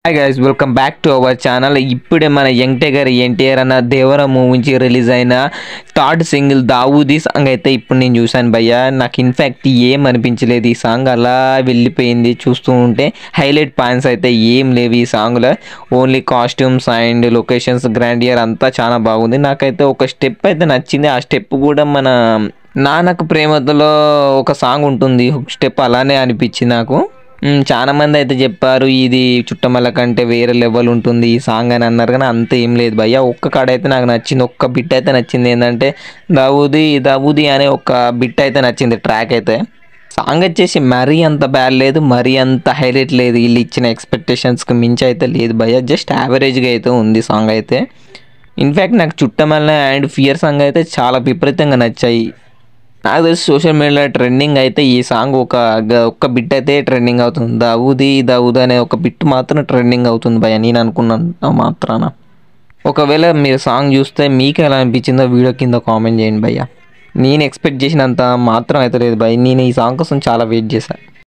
hi guys welcome back to our channel ఇప్పుడే మన young tiger NTR అన్న దేవర మూవీ నుంచి రిలీజ్ అయిన థర్డ్ సింగిల్ దావూదీ సాంగ్ అయితే ఇప్పుడు నేను చూశాను భయ్య నాకు ఇన్ఫ్యాక్ట్ ఏం అనిపించలేదు ఈ సాంగ్ అలా వెళ్ళిపోయింది చూస్తూ ఉంటే హైలైట్ పాయింట్స్ అయితే ఏం లేవు ఈ సాంగ్లో only costumes and locations grandeur అంతా చాలా బాగుంది నాకైతే ఒక స్టెప్ అయితే నచ్చింది ఆ స్టెప్ కూడా మన నాన్నకు ప్రేమతలో ఒక సాంగ్ ఉంటుంది స్టెప్ అలానే అనిపించింది నాకు మ్, చాలా మంది అయితే చెప్పారు ఇది చుట్టమల్ల కంటే వేరే లెవెల్ ఉంటుంది ఈ సాంగ్ అని అన్నారు కానీ అంత ఏం లేదు భయ్య ఒక్క కాడ అయితే నాకు నచ్చింది ఒక్క బిట్ అయితే నచ్చింది ఏంటంటే దావూది దావూది అనే ఒక బిట్ అయితే నచ్చింది ట్రాక్ అయితే సాంగ్ వచ్చేసి మరీ అంత బ్యాడ్ లేదు మరీ అంత హైలైట్ లేదు వీళ్ళు ఇచ్చిన ఎక్స్పెక్టేషన్స్కి మించి అయితే లేదు భయ్య జస్ట్ యావరేజ్గా అయితే ఉంది సాంగ్ అయితే ఇన్ఫ్యాక్ట్ నాకు చుట్టమల్ల అండ్ ఫియర్ సాంగ్ అయితే చాలా విపరీతంగా నచ్చాయి నాకు తెలిసి సోషల్ మీడియాలో ట్రెండింగ్ అయితే ఈ సాంగ్ ఒక గ- ఒక్క బిట్ అయితే ట్రెండింగ్ అవుతుంది దావుది దావుది అనే ఒక బిట్ మాత్రం ట్రెండింగ్ అవుతుంది భయ నేను అనుకున్నాను మాత్రాన ఒకవేళ మీరు సాంగ్ చూస్తే మీకు ఎలా అనిపించిందో వీడియో కింద కామెంట్ చేయండి భయ్య నేను ఎక్స్పెక్ట్ చేసినంత మాత్రం అయితే లేదు భయ్ నేను ఈ సాంగ్ కోసం చాలా వెయిట్ చేశాను